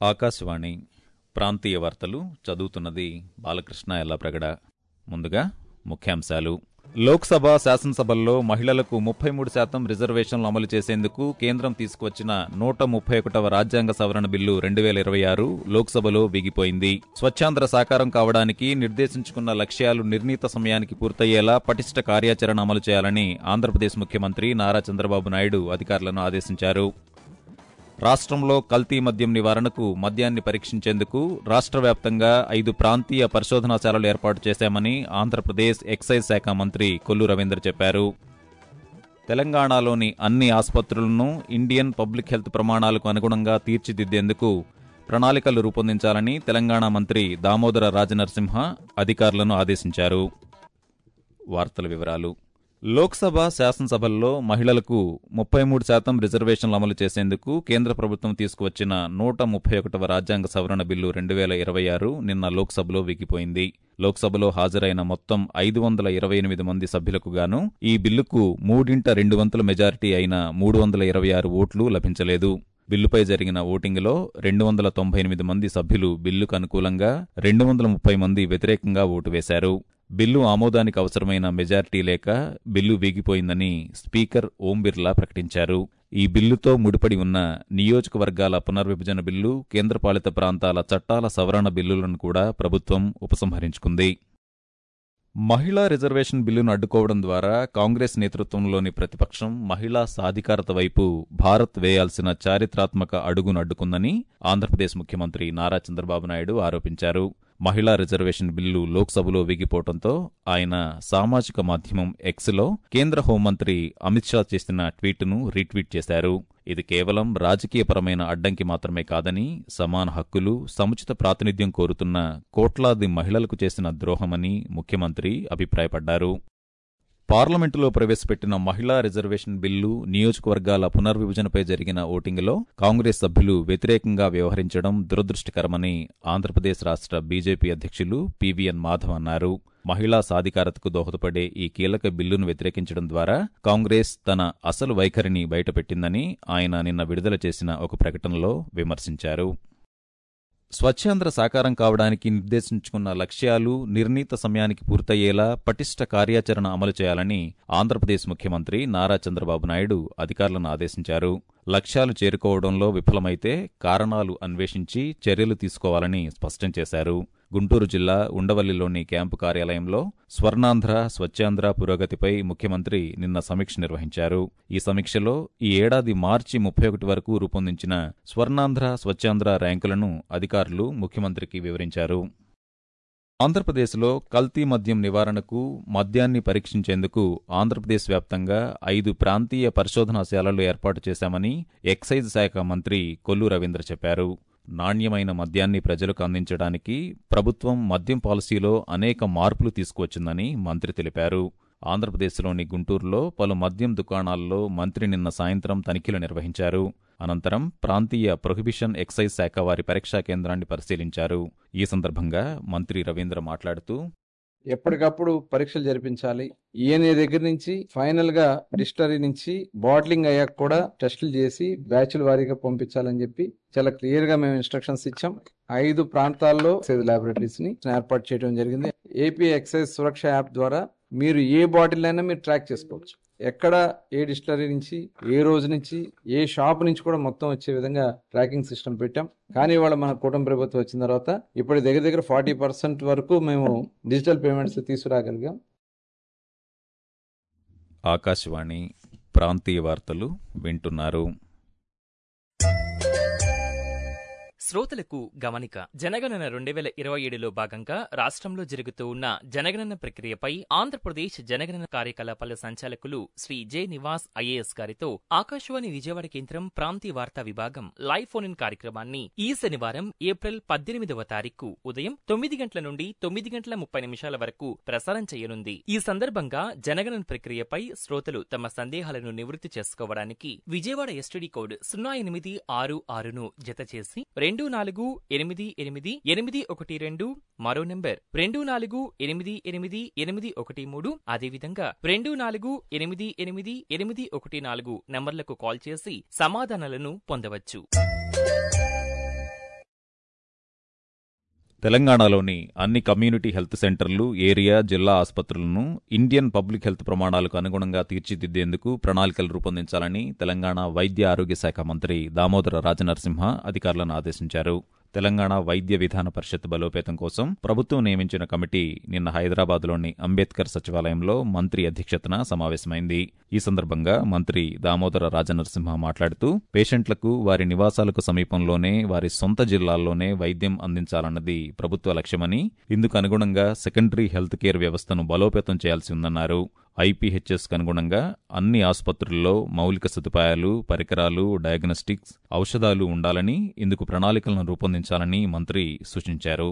ఆకాశవాణి ప్రాంతీయ వార్తలు చదువుతున్నది బాలకృష్ణ ఎల్లప్రగడ ముందుగా ముఖ్యాంశాలు లోక్సభ శాసనసభల్లో మహిళలకు ముప్పై మూడు శాతం రిజర్వేషన్లు అమలు చేసేందుకు కేంద్రం తీసుకువచ్చిన నూట ముప్పై ఒకటవ రాజ్యాంగ సవరణ బిల్లు రెండు వేల ఇరవై ఆరు లోక్సభలో బిగిపోయింది స్వచ్ఛాంధ్ర సాకారం కావడానికి నిర్దేశించుకున్న లక్ష్యాలు నిర్ణీత సమయానికి పూర్తయ్యేలా పటిష్ట కార్యాచరణ అమలు చేయాలని ఆంధ్రప్రదేశ్ ముఖ్యమంత్రి నారా చంద్రబాబు నాయుడు అధికారులను ఆదేశించారు రాష్ట్రంలో కల్తీ మద్యం నివారణకు మద్యాన్ని పరీక్షించేందుకు రాష్ట్ర వ్యాప్తంగా ఐదు ప్రాంతీయ పరిశోధనాశాలలు ఏర్పాటు చేశామని ఆంధ్రప్రదేశ్ ఎక్సైజ్ శాఖ మంత్రి కొల్లు రవీంద్ర చెప్పారు తెలంగాణలోని అన్ని ఆసుపత్రులను ఇండియన్ పబ్లిక్ హెల్త్ ప్రమాణాలకు అనుగుణంగా తీర్చిదిద్దేందుకు ప్రణాళికలు రూపొందించాలని తెలంగాణ మంత్రి దామోదర రాజనరసింహ అధికారులను ఆదేశించారు వార్తల వివరాలు లోక్సభ శాసనసభల్లో మహిళలకు ముప్పై మూడు శాతం రిజర్వేషన్లు అమలు చేసేందుకు కేంద్ర ప్రభుత్వం తీసుకువచ్చిన నూట ముప్పై ఒకటవ రాజ్యాంగ సవరణ బిల్లు రెండు వేల ఇరవై ఆరు నిన్న లోక్సభలో విగిపోయింది లోక్సభలో హాజరైన మొత్తం ఐదు వందల ఇరవై ఎనిమిది మంది సభ్యులకు గాను ఈ బిల్లుకు మూడింట రెండు వంతుల మెజారిటీ అయిన మూడు వందల ఇరవై ఆరు ఓట్లు లభించలేదు బిల్లుపై జరిగిన ఓటింగులో రెండు వందల తొంభై ఎనిమిది మంది సభ్యులు బిల్లుకు అనుకూలంగా రెండు వందల ముప్పై మంది వ్యతిరేకంగా ఓటు వేశారు బిల్లు ఆమోదానికి అవసరమైన మెజారిటీ లేక బిల్లు వీగిపోయిందని స్పీకర్ ఓం బిర్లా ప్రకటించారు ఈ బిల్లుతో ముడిపడి ఉన్న నియోజకవర్గాల పునర్విభజన బిల్లు కేంద్రపాలిత ప్రాంతాల చట్టాల సవరణ బిల్లులను కూడా ప్రభుత్వం ఉపసంహరించుకుంది మహిళా రిజర్వేషన్ బిల్లును అడ్డుకోవడం ద్వారా కాంగ్రెస్ నేతృత్వంలోని ప్రతిపక్షం మహిళా సాధికారత వైపు భారత్ వేయాల్సిన చారిత్రాత్మక అడుగును అడ్డుకుందని ఆంధ్రప్రదేశ్ ముఖ్యమంత్రి నారా చంద్రబాబు నాయుడు ఆరోపించారు మహిళా రిజర్వేషన్ బిల్లు లోక్సభలో విగిపోవడంతో ఆయన సామాజిక మాధ్యమం ఎక్స్లో కేంద్ర హోంమంత్రి అమిత్ షా చేసిన ట్వీట్ను రీట్వీట్ చేశారు ఇది కేవలం రాజకీయపరమైన అడ్డంకి మాత్రమే కాదని సమాన హక్కులు సముచిత ప్రాతినిధ్యం కోరుతున్న కోట్లాది మహిళలకు చేసిన ద్రోహమని ముఖ్యమంత్రి అభిప్రాయపడ్డారు పార్లమెంటులో ప్రవేశపెట్టిన మహిళా రిజర్వేషన్ బిల్లు నియోజకవర్గాల పునర్విభజనపై జరిగిన ఓటింగులో కాంగ్రెస్ సభ్యులు వ్యతిరేకంగా వ్యవహరించడం దురదృష్టకరమని ఆంధ్రప్రదేశ్ రాష్ట్ర బీజేపీ అధ్యక్షులు పీవీఎన్ మాధవ్ అన్నారు మహిళా సాధికారతకు దోహదపడే ఈ కీలక బిల్లును వ్యతిరేకించడం ద్వారా కాంగ్రెస్ తన అసలు వైఖరిని బయటపెట్టిందని ఆయన నిన్న విడుదల చేసిన ఒక ప్రకటనలో విమర్శించారు స్వచ్ఛాంధ్ర సాకారం కావడానికి నిర్దేశించుకున్న లక్ష్యాలు నిర్ణీత సమయానికి పూర్తయ్యేలా పటిష్ట కార్యాచరణ అమలు చేయాలని ఆంధ్రప్రదేశ్ ముఖ్యమంత్రి నారా చంద్రబాబు నాయుడు అధికారులను ఆదేశించారు లక్ష్యాలు చేరుకోవడంలో విఫలమైతే కారణాలు అన్వేషించి చర్యలు తీసుకోవాలని స్పష్టం చేశారు గుంటూరు జిల్లా ఉండవల్లిలోని క్యాంపు కార్యాలయంలో స్వర్ణాంధ్ర స్వచ్ఛాంధ్ర పురోగతిపై ముఖ్యమంత్రి నిన్న సమీక్ష నిర్వహించారు ఈ సమీక్షలో ఈ ఏడాది మార్చి ముప్పై ఒకటి వరకు రూపొందించిన స్వర్ణాంధ్ర స్వచ్ఛాంధ్ర ర్యాంకులను అధికారులు ముఖ్యమంత్రికి వివరించారు ఆంధ్రప్రదేశ్లో కల్తీ మద్యం నివారణకు మద్యాన్ని పరీక్షించేందుకు ఆంధ్రప్రదేశ్ వ్యాప్తంగా ఐదు ప్రాంతీయ పరిశోధనాశాలలు ఏర్పాటు చేశామని ఎక్సైజ్ శాఖ మంత్రి కొల్లు రవీంద్ర చెప్పారు నాణ్యమైన మద్యాన్ని ప్రజలకు అందించడానికి ప్రభుత్వం మద్యం పాలసీలో అనేక మార్పులు తీసుకువచ్చిందని మంత్రి తెలిపారు ఆంధ్రప్రదేశ్లోని గుంటూరులో పలు మద్యం దుకాణాల్లో మంత్రి నిన్న సాయంత్రం తనిఖీలు నిర్వహించారు అనంతరం ప్రాంతీయ ప్రొహిబిషన్ ఎక్సైజ్ శాఖ వారి పరీక్షా కేంద్రాన్ని పరిశీలించారు ఈ సందర్భంగా మంత్రి రవీంద్ర మాట్లాడుతూ ఎప్పటికప్పుడు పరీక్షలు జరిపించాలి ఈయన దగ్గర నుంచి ఫైనల్ గా డిస్టరీ నుంచి బాటిలింగ్ అయ్యాక కూడా టెస్టులు చేసి బ్యాచ్ల వారీగా పంపించాలని చెప్పి చాలా క్లియర్ గా మేము ఇన్స్ట్రక్షన్స్ ఇచ్చాం ఐదు ప్రాంతాల్లో లాబొరేటరీస్ ని ఏర్పాటు చేయడం జరిగింది ఏపీ ఎక్సైజ్ సురక్ష యాప్ ద్వారా మీరు ఏ బాటిల్ అయినా మీరు ట్రాక్ చేసుకోవచ్చు ఎక్కడ ఏ డిస్టిలరీ నుంచి ఏ రోజు నుంచి ఏ షాప్ నుంచి కూడా మొత్తం వచ్చే విధంగా ట్రాకింగ్ సిస్టమ్ పెట్టాం కానీ ఇవాళ మన కుటుంబ ప్రభుత్వం వచ్చిన తర్వాత ఇప్పుడు దగ్గర దగ్గర ఫార్టీ పర్సెంట్ వరకు మేము డిజిటల్ పేమెంట్స్ తీసుకురాగలిగాం ఆకాశవాణి ప్రాంతీయ వార్తలు వింటున్నారు శ్రోతలకు గమనిక జనగణన రెండు వేల ఇరవై ఏడులో భాగంగా రాష్ట్రంలో జరుగుతూ ఉన్న జనగణన ప్రక్రియపై ఆంధ్రప్రదేశ్ జనగణన కార్యకలాపాల సంచాలకులు శ్రీ జె నివాస్ ఐఏఎస్ గారితో ఆకాశవాణి విజయవాడ కేంద్రం ప్రాంతీయ వార్తా విభాగం లైవ్ ఫోన్ ఇన్ కార్యక్రమాన్ని ఈ శనివారం ఏప్రిల్ పద్దెనిమిదవ తారీఖు ఉదయం తొమ్మిది గంటల నుండి తొమ్మిది గంటల ముప్పై నిమిషాల వరకు ప్రసారం చేయనుంది ఈ సందర్భంగా జనగణన ప్రక్రియపై శ్రోతలు తమ సందేహాలను నివృత్తి చేసుకోవడానికి విజయవాడ ఎస్టీడీ కోడ్ సున్నా ఎనిమిది ఆరు ఆరును జత చేసి రెండు నాలుగు ఎనిమిది ఎనిమిది ఎనిమిది ఒకటి రెండు మరో నెంబర్ రెండు నాలుగు ఎనిమిది ఎనిమిది ఎనిమిది ఒకటి మూడు అదేవిధంగా రెండు నాలుగు ఎనిమిది ఎనిమిది ఎనిమిది ఒకటి నాలుగు నంబర్లకు కాల్ చేసి సమాధానాలను పొందవచ్చు తెలంగాణలోని అన్ని కమ్యూనిటీ హెల్త్ సెంటర్లు ఏరియా జిల్లా ఆసుపత్రులను ఇండియన్ పబ్లిక్ హెల్త్ ప్రమాణాలకు అనుగుణంగా తీర్చిదిద్దేందుకు ప్రణాళికలు రూపొందించాలని తెలంగాణ వైద్య ఆరోగ్య శాఖ మంత్రి దామోదర రాజనరసింహ అధికారులను ఆదేశించారు తెలంగాణ వైద్య విధాన పరిషత్ బలోపేతం కోసం ప్రభుత్వం నియమించిన కమిటీ నిన్న హైదరాబాద్లోని అంబేద్కర్ సచివాలయంలో మంత్రి అధ్యక్షతన సమావేశమైంది ఈ సందర్భంగా మంత్రి దామోదర రాజనరసింహ మాట్లాడుతూ పేషెంట్లకు వారి నివాసాలకు సమీపంలోనే వారి సొంత జిల్లాల్లోనే వైద్యం అందించాలన్నది ప్రభుత్వ లక్ష్యమని ఇందుకు అనుగుణంగా సెకండరీ హెల్త్ కేర్ వ్యవస్థను బలోపేతం చేయాల్సి ఉందన్నారు ఐపీహెచ్ఎస్ అనుగుణంగా అన్ని ఆసుపత్రుల్లో మౌలిక సదుపాయాలు పరికరాలు డయాగ్నోస్టిక్స్ ఔషధాలు ఉండాలని ఇందుకు ప్రణాళికలను రూపొందించాలని మంత్రి సూచించారు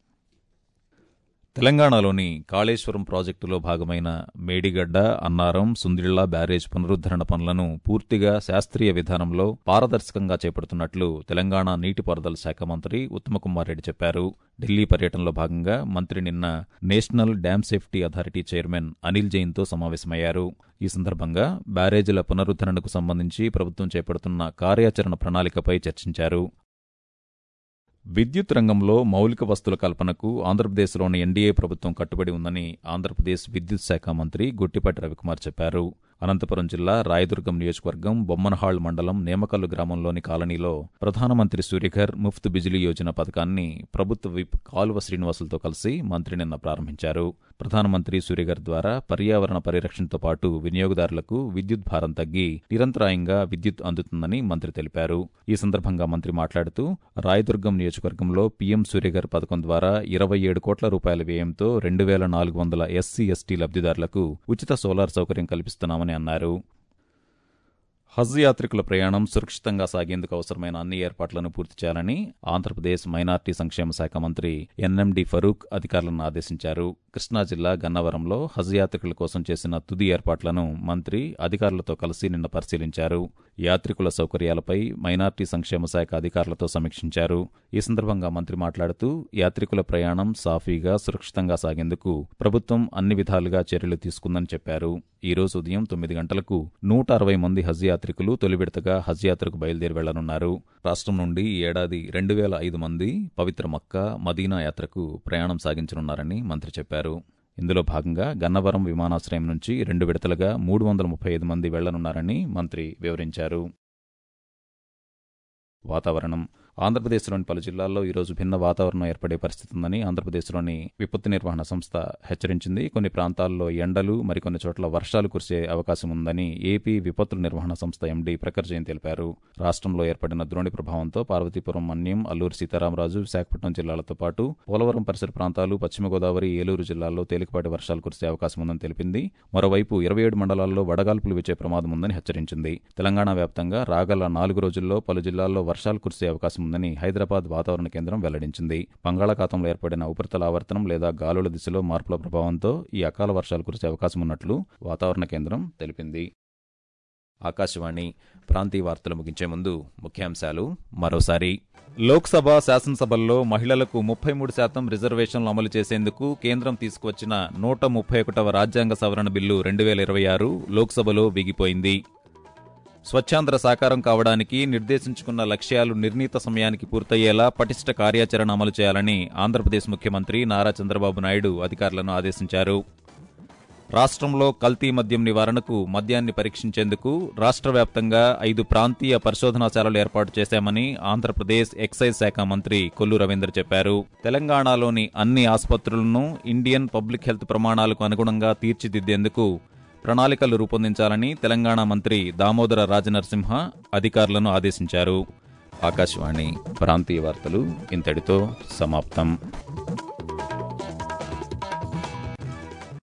తెలంగాణలోని కాళేశ్వరం ప్రాజెక్టులో భాగమైన మేడిగడ్డ అన్నారం సుందిళ్ల బ్యారేజ్ పునరుద్ధరణ పనులను పూర్తిగా శాస్త్రీయ విధానంలో పారదర్శకంగా చేపడుతున్నట్లు తెలంగాణ నీటిపారుదల శాఖ మంత్రి ఉత్తమకుమార్ రెడ్డి చెప్పారు ఢిల్లీ పర్యటనలో భాగంగా మంత్రి నిన్న national dam safety authority chairman Anil జైన్తో సమావేశమయ్యారు ఈ సందర్భంగా బ్యారేజీల పునరుద్ధరణకు సంబంధించి ప్రభుత్వం చేపడుతున్న కార్యాచరణ ప్రణాళికపై చర్చించారు విద్యుత్ రంగంలో మౌలిక వస్తుల కల్పనకు ఆంధ్రప్రదేశ్లోని ఎన్డీఏ ప్రభుత్వం కట్టుబడి ఉందని ఆంధ్రప్రదేశ్ విద్యుత్ శాఖ మంత్రి గుట్టిపాటి రవికుమార్ చెప్పారు అనంతపురం జిల్లా రాయదుర్గం నియోజకవర్గం బొమ్మనహాళ్ మండలం నేమకల్లు గ్రామంలోని కాలనీలో ప్రధానమంత్రి సూర్యఘర్ ముఫ్త్ బిజిలీ యోజన పథకాన్ని ప్రభుత్వ విప్ కాలువ శ్రీనివాసులతో కలిసి మంత్రి నిన్న ప్రారంభించారు ప్రధానమంత్రి సూర్యఘర్ ద్వారా పర్యావరణ పరిరక్షణతో పాటు వినియోగదారులకు విద్యుత్ భారం తగ్గి నిరంతరాయంగా విద్యుత్ అందుతుందని మంత్రి తెలిపారు ఈ సందర్భంగా మంత్రి మాట్లాడుతూ రాయదుర్గం నియోజకవర్గంలో పీఎం సూర్యఘర్ పథకం ద్వారా ఇరవై ఏడు కోట్ల రూపాయల వ్యయంతో రెండు వేల నాలుగు వందల ఎస్సీ ఎస్టీ లబ్ధిదారులకు ఉచిత సోలార్ సౌకర్యం కల్పిస్తున్నామని అన్నారు హజ్ యాత్రికుల ప్రయాణం సురక్షితంగా సాగేందుకు అవసరమైన అన్ని ఏర్పాట్లను పూర్తి చేయాలని ఆంధ్రప్రదేశ్ మైనార్టీ సంక్షేమ శాఖ మంత్రి ఎన్ఎండి ఫరూక్ అధికారులను ఆదేశించారు కృష్ణా జిల్లా గన్నవరంలో హజ్ యాత్రికుల కోసం చేసిన తుది ఏర్పాట్లను మంత్రి అధికారులతో కలిసి నిన్న పరిశీలించారు యాత్రికుల సౌకర్యాలపై మైనార్టీ సంక్షేమ శాఖ అధికారులతో సమీక్షించారు ఈ సందర్భంగా మంత్రి మాట్లాడుతూ యాత్రికుల ప్రయాణం సాఫీగా సురక్షితంగా సాగేందుకు ప్రభుత్వం అన్ని విధాలుగా చర్యలు తీసుకుందని చెప్పారు ఈ రోజు ఉదయం తొమ్మిది గంటలకు నూట అరవై మంది హజ్ యాత్రికులు తొలి విడతగా హజ్ యాత్రకు బయలుదేరి వెళ్లనున్నారు రాష్ట్రం నుండి ఈ ఏడాది రెండు వేల ఐదు మంది పవిత్ర మక్కా మదీనా యాత్రకు ప్రయాణం సాగించనున్నారని మంత్రి చెప్పారు ఇందులో భాగంగా గన్నవరం విమానాశ్రయం నుంచి రెండు విడతలుగా మూడు వందల ముప్పై ఐదు మంది వెళ్లనున్నారని మంత్రి వివరించారు వాతావరణం ఆంధ్రప్రదేశ్లోని పలు జిల్లాల్లో ఈరోజు భిన్న వాతావరణం ఏర్పడే పరిస్థితి ఉందని ఆంధ్రప్రదేశ్లోని విపత్తు నిర్వహణ సంస్థ హెచ్చరించింది కొన్ని ప్రాంతాల్లో ఎండలు మరికొన్ని చోట్ల వర్షాలు కురిసే అవకాశం ఉందని ఏపీ విపత్తుల నిర్వహణ సంస్థ ఎండీ ప్రఖర్ జైన్ తెలిపారు రాష్ట్రంలో ఏర్పడిన ద్రోణి ప్రభావంతో పార్వతీపురం మన్యం అల్లూరు సీతారామరాజు విశాఖపట్నం జిల్లాలతో పాటు పోలవరం పరిసర ప్రాంతాలు పశ్చిమ గోదావరి ఏలూరు జిల్లాల్లో తేలికపాటి వర్షాలు కురిసే అవకాశం ఉందని తెలిపింది మరోవైపు ఇరవై ఏడు మండలాల్లో వడగాల్పులు వీచే ప్రమాదం ఉందని హెచ్చరించింది తెలంగాణ వ్యాప్తంగా రాగల నాలుగు రోజుల్లో పలు జిల్లాల్లో వర్షాలు కురిసే అవకాశం ఉందని హైదరాబాద్ వాతావరణ కేంద్రం వెల్లడించింది బంగాళాఖాతంలో ఏర్పడిన ఉపరితల ఆవర్తనం లేదా గాలుల దిశలో మార్పుల ప్రభావంతో ఈ అకాల వర్షాలు కురిసే అవకాశం ఉన్నట్లు వాతావరణ కేంద్రం తెలిపింది ఆకాశవాణి ప్రాంతీయ వార్తలు ముగించే ముందు ముఖ్యాంశాలు మరోసారి లోక్సభ శాసనసభల్లో మహిళలకు ముప్పై మూడు శాతం రిజర్వేషన్లు అమలు చేసేందుకు కేంద్రం తీసుకువచ్చిన నూట ముప్పై ఒకటవ రాజ్యాంగ సవరణ బిల్లు రెండు వేల ఇరవై ఆరు లోక్సభలో బిగిపోయింది స్వచ్ఛాంధ్ర సాకారం కావడానికి నిర్దేశించుకున్న లక్ష్యాలు నిర్ణీత సమయానికి పూర్తయ్యేలా పటిష్ట కార్యాచరణ అమలు చేయాలని ఆంధ్రప్రదేశ్ ముఖ్యమంత్రి నారా చంద్రబాబు నాయుడు అధికారులను ఆదేశించారు రాష్ట్రంలో కల్తీ మద్యం నివారణకు మద్యాన్ని పరీక్షించేందుకు రాష్ట్ర వ్యాప్తంగా ఐదు ప్రాంతీయ పరిశోధనాశాలలు ఏర్పాటు చేశామని ఆంధ్రప్రదేశ్ ఎక్సైజ్ శాఖ మంత్రి కొల్లు రవీంద్ర చెప్పారు తెలంగాణలోని అన్ని ఆసుపత్రులను ఇండియన్ పబ్లిక్ హెల్త్ ప్రమాణాలకు అనుగుణంగా తీర్చిదిద్దేందుకు ప్రణాళికలు రూపొందించాలని తెలంగాణ మంత్రి దామోదర రాజనరసింహ అధికారులను ఆదేశించారు ఆకాశవాణి ప్రాంతీయ వార్తలు ఇంతటితో సమాప్తం